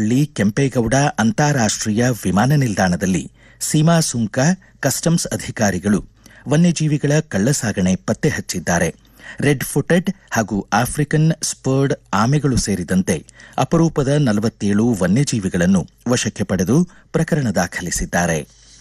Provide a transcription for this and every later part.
ದೇವನಹಳ್ಳಿ ಕೆಂಪೇಗೌಡ ಅಂತಾರಾಷ್ಟ್ರೀಯ ವಿಮಾನ ನಿಲ್ದಾಣದಲ್ಲಿ ಸೀಮಾ ಸುಂಕ ಕಸ್ಟಮ್ಸ್ ಅಧಿಕಾರಿಗಳು ವನ್ಯಜೀವಿಗಳ ಕಳ್ಳಸಾಗಣೆ ಪತ್ತೆ ಹಚ್ಚಿದ್ದಾರೆ ರೆಡ್ ಫುಟೆಡ್ ಹಾಗೂ ಆಫ್ರಿಕನ್ ಸ್ಪರ್ಡ್ ಆಮೆಗಳು ಸೇರಿದಂತೆ ಅಪರೂಪದ ನಲವತ್ತೇಳು ವನ್ಯಜೀವಿಗಳನ್ನು ವಶಕ್ಕೆ ಪಡೆದು ಪ್ರಕರಣ ದಾಖಲಿಸಿದ್ದಾರೆ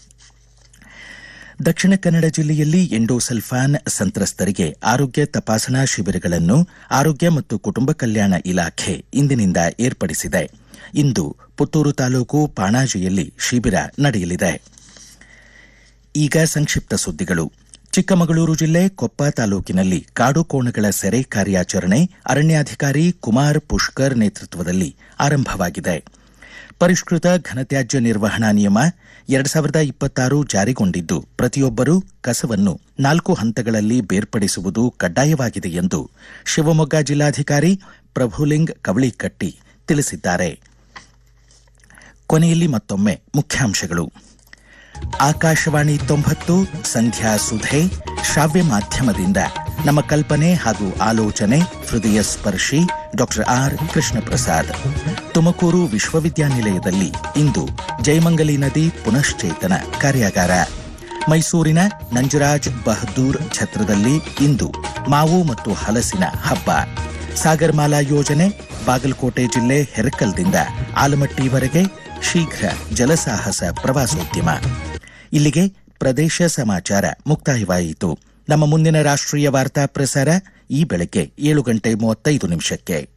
ದಕ್ಷಿಣ ಕನ್ನಡ ಜಿಲ್ಲೆಯಲ್ಲಿ ಎಂಡೋಸಲ್ಫಾನ್ ಸಂತ್ರಸ್ತರಿಗೆ ಆರೋಗ್ಯ ತಪಾಸಣಾ ಶಿಬಿರಗಳನ್ನು ಆರೋಗ್ಯ ಮತ್ತು ಕುಟುಂಬ ಕಲ್ಯಾಣ ಇಲಾಖೆ ಇಂದಿನಿಂದ ಏರ್ಪಡಿಸಿದೆ ಇಂದು ಪುತ್ತೂರು ತಾಲೂಕು ಪಾಣಾಜಿಯಲ್ಲಿ ಶಿಬಿರ ನಡೆಯಲಿದೆ ಈಗ ಸಂಕ್ಷಿಪ್ತ ಸುದ್ದಿಗಳು ಚಿಕ್ಕಮಗಳೂರು ಜಿಲ್ಲೆ ಕೊಪ್ಪ ತಾಲೂಕಿನಲ್ಲಿ ಕಾಡು ಕೋಣಗಳ ಸೆರೆ ಕಾರ್ಯಾಚರಣೆ ಅರಣ್ಯಾಧಿಕಾರಿ ಕುಮಾರ್ ಪುಷ್ಕರ್ ನೇತೃತ್ವದಲ್ಲಿ ಆರಂಭವಾಗಿದೆ ಪರಿಷ್ಕೃತ ಘನತ್ಯಾಜ್ಯ ನಿರ್ವಹಣಾ ನಿಯಮ ಎರಡ್ ಸಾವಿರದ ಇಪ್ಪತ್ತಾರು ಜಾರಿಗೊಂಡಿದ್ದು ಪ್ರತಿಯೊಬ್ಬರೂ ಕಸವನ್ನು ನಾಲ್ಕು ಹಂತಗಳಲ್ಲಿ ಬೇರ್ಪಡಿಸುವುದು ಕಡ್ಡಾಯವಾಗಿದೆ ಎಂದು ಶಿವಮೊಗ್ಗ ಜಿಲ್ಲಾಧಿಕಾರಿ ಪ್ರಭುಲಿಂಗ್ ಕವಳಿಕಟ್ಟಿ ತಿಳಿಸಿದ್ದಾರೆ ಕೊನೆಯಲ್ಲಿ ಮತ್ತೊಮ್ಮೆ ಮುಖ್ಯಾಂಶಗಳು ಆಕಾಶವಾಣಿ ತೊಂಬತ್ತು ಸಂಧ್ಯಾ ಸುಧೆ ಶ್ರಾವ್ಯ ಮಾಧ್ಯಮದಿಂದ ನಮ್ಮ ಕಲ್ಪನೆ ಹಾಗೂ ಆಲೋಚನೆ ಹೃದಯ ಸ್ಪರ್ಶಿ ಡಾಕ್ಟರ್ ಆರ್ ಕೃಷ್ಣ ಪ್ರಸಾದ್ ತುಮಕೂರು ವಿಶ್ವವಿದ್ಯಾನಿಲಯದಲ್ಲಿ ಇಂದು ಜಯಮಂಗಲಿ ನದಿ ಪುನಶ್ಚೇತನ ಕಾರ್ಯಾಗಾರ ಮೈಸೂರಿನ ನಂಜರಾಜ್ ಬಹದ್ದೂರ್ ಛತ್ರದಲ್ಲಿ ಇಂದು ಮಾವು ಮತ್ತು ಹಲಸಿನ ಹಬ್ಬ ಸಾಗರ್ಮಾಲಾ ಯೋಜನೆ ಬಾಗಲಕೋಟೆ ಜಿಲ್ಲೆ ಹೆರಕಲ್ದಿಂದ ಆಲಮಟ್ಟಿವರೆಗೆ ಶೀಘ್ರ ಜಲಸಾಹಸ ಪ್ರವಾಸೋದ್ಯಮ ಇಲ್ಲಿಗೆ ಪ್ರದೇಶ ಸಮಾಚಾರ ಮುಕ್ತಾಯವಾಯಿತು ನಮ್ಮ ಮುಂದಿನ ರಾಷ್ಟ್ರೀಯ ವಾರ್ತಾ ಪ್ರಸಾರ ಈ ಬೆಳಗ್ಗೆ ಏಳು ಗಂಟೆ ಮೂವತ್ತೈದು ನಿಮಿಷಕ್ಕೆ